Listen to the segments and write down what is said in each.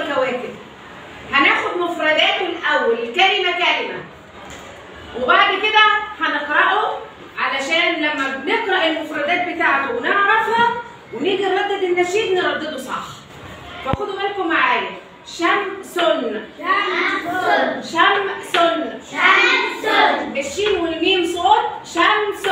الكواكب هناخد مفرداته الاول كلمه كلمه وبعد كده هنقراه علشان لما بنقرا المفردات بتاعته ونعرفها ونيجي نردد النشيد نردده صح فخدوا بالكم معايا شمس شمس الشين والميم صوت شمس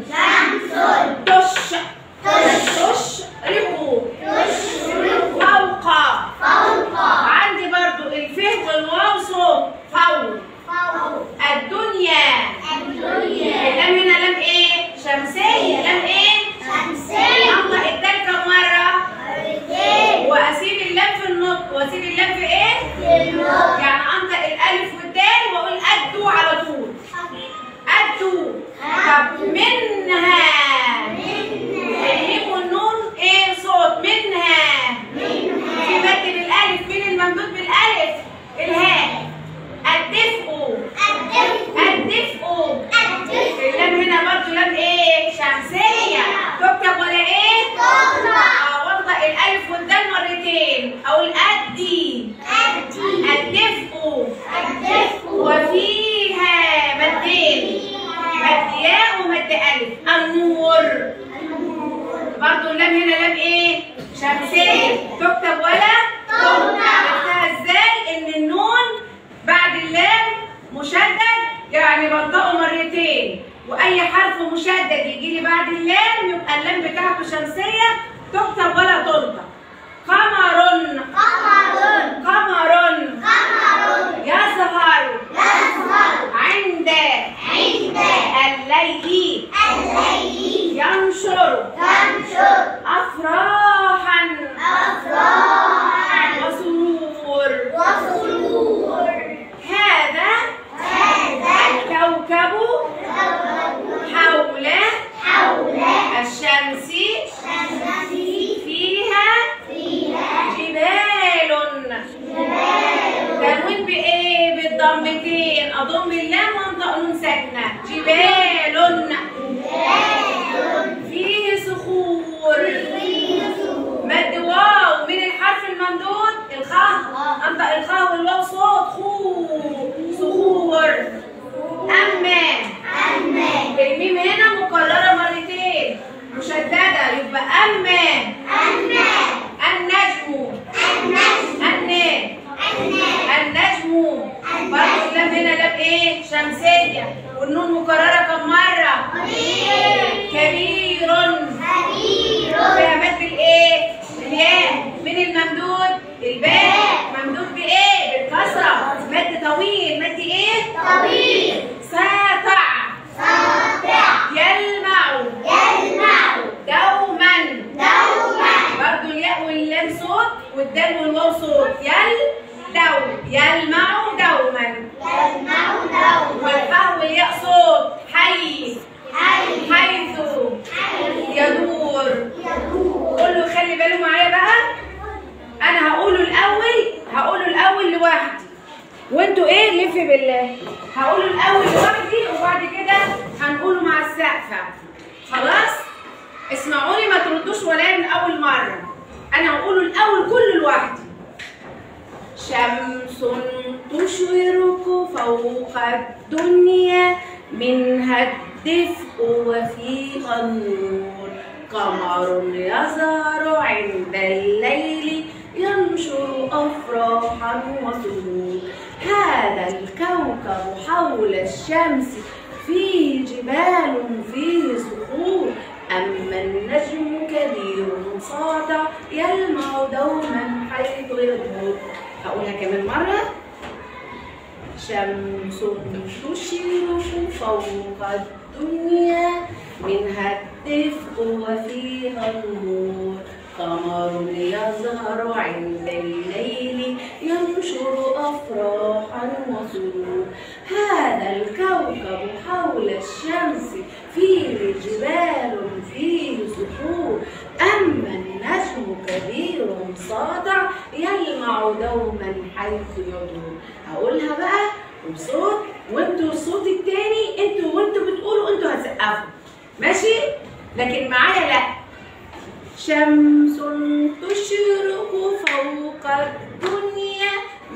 تش تش رقوا فوق عندي برضو الفه والواو صوت فوق الدنيا اللام هنا لام ايه شمسيه لام ايه الله الدال كم مره واسيب اللام في النطق واسيب اللام في ايه يعني انطق الالف والدال واقول ادو على طول ادو طب منها الميم والنون ايه صوت منها في مد بالالف مين الممدود بالالف الهاء الدفء الدفء اللام هنا برضو لام ايه شمسيه تكتب ولا ايه اه وانطق الالف والدال مرتين او الادي الدفء وفيها مدين مد ياء ومد الف النور برضو اللام هنا لام ايه شمسيه تكتب ولا عرفتها ازاي ان النون بعد اللام مشدد يعني بنطقه مرتين واي حرف مشدد يجي لي بعد اللام يبقى اللام بتاعته شمسيه تكتب ولا تنطق قمر قمر يظهر عند الليل ينشر افراحا وسرور هذا الكوكب حول الشمس فيها جبال تنوين بايه بالضمتين اضم اللام وانطق نون ساكنه جبال فيه صخور مد واو من الحرف الممدود الخاء انطق الخاء والواو صوت خو صخور اما الميم هنا مكرره مرتين مشدده يبقى اما النجم النجم النجم برضه اللام هنا لام ايه شمسيه والنون مكرره كم مره كبير فيها مد بالايه الياء من الممدود الباء ممدود بايه بالكسره مد طويل مد ايه ساطع يلمع دوما برضو الياء واللام صوت والدال والواو صوت يل دو يلمع دوما والفاء والياء صوت حي حيث يدور قولوا خلي باله معايا بقى انا هقوله الاول هقوله الاول لوحدي وانتوا ايه لف بالله هقوله الاول لوحدي وبعد كده هنقوله مع السقفه خلاص اسمعوني ما تردوش ولا من اول مره انا هقوله الاول كله لوحدي شمس تشرق فوق الدنيا منها الدفء وفيها النور قمر يظهر عند الليل ينشر أفراحا وسرور هذا الكوكب حول الشمس فيه جبال فيه صخور أما النجم كبير ساطع يلمع دوما حيث يدور هقولها كمان مرة شمس تشرق فوق الدنيا منها الدفء وفيها النور قمر يظهر عند الليل ينشر أفراحا وسرور هذا الكوكب حول الشمس فيه جبال فيه صخور أما النجم كبير ساطع يلمع دوما حيث يدور هقولها بقى بصوت وانتوا الصوت التاني انتوا وانتوا بتقولوا انتوا هتسقفوا ماشي لكن معايا لا شمس تشرق فوق الدنيا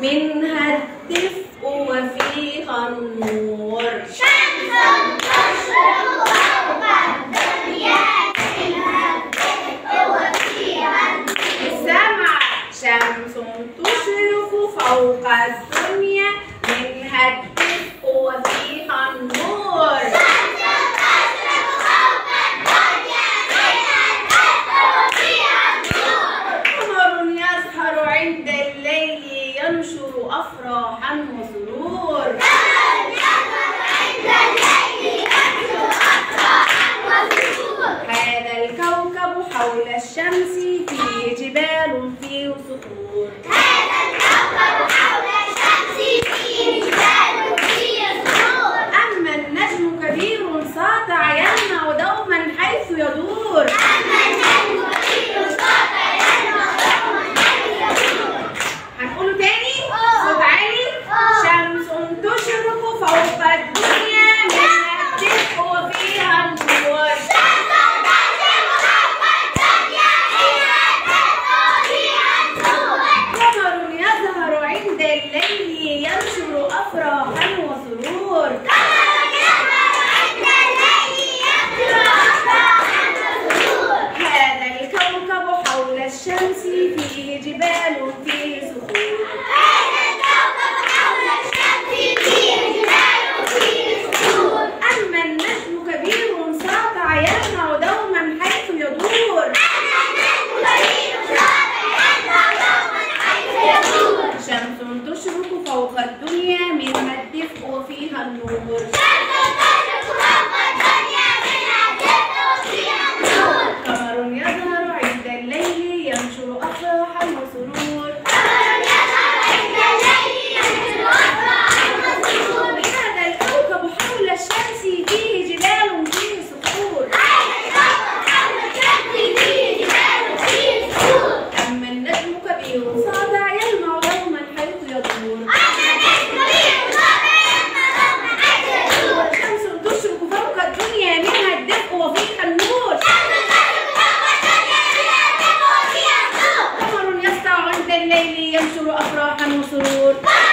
منها الدفء وفيها النور شمس تشرق فوق الدنيا منها الدفء وفيها السمع شمس تشرق فوق الدنيا منها الدفء وفيها النور شمس تشرق فوق الدنيا منها الدفء وفيها النور قمر يسهر عند الليل ينشر أفراحا وسرور قمر يظهر عند الليل ينشر أفراحا وسرور هذا الكوكب حول الشمس فيه جبال فيه صخور هذا الكوكب حول الشمس فيه جبال فيه سرور أما النجم كبير ساطع يلمع دوما حيث يدور أما النجم كبير ساطع يلمع دوما حيث يدور هنقوله تاني آه. صوت عالي آه. شمس تشرق فوق الدنيا منها الدفء وفيها النور شمس تشرق فوق الدنيا منها الدفء وفيها النور قمر يظهر عند الليل ينشر أفراحا وسرور قمر يظهر عند الليل ينشر أفراحا وسرور هذا الكوكب حول الشمس فيه جبال فيه صخور هذا الكوكب حول الشمس فيه جبال فيه سرور أما النجم كبير ساطع يلمع دوما حيث يدور أما النجم كبير ساطع يلمع دوما حيث يدور شمس تشرق فوق الدنيا منها الدفء وفيها النور شمس تشرق فوق الدنيا منها الدفء وفيها النور قمر يظهر عند الليل ينشر أفراحا وسرور قمر يظهر عند الليل ينشر أفراحا وسرور هذا الكوكب حول الشمس فيه جبال فيه صخور هذا الكوكب حول الشمس فيه جبال فيه سرور أما النجم كبير ساطع يلمع دوما حيث يدور أما النجم كبير ساطع يلمع دوما حيث يدور شمس تشرق فوق الدنيا منها الدفء وفيها النور شمس تشرق فوق الدنيا منها الدفء وفيها النور قمر يسطع عند الليل ينشر أفراحا وسرور قمر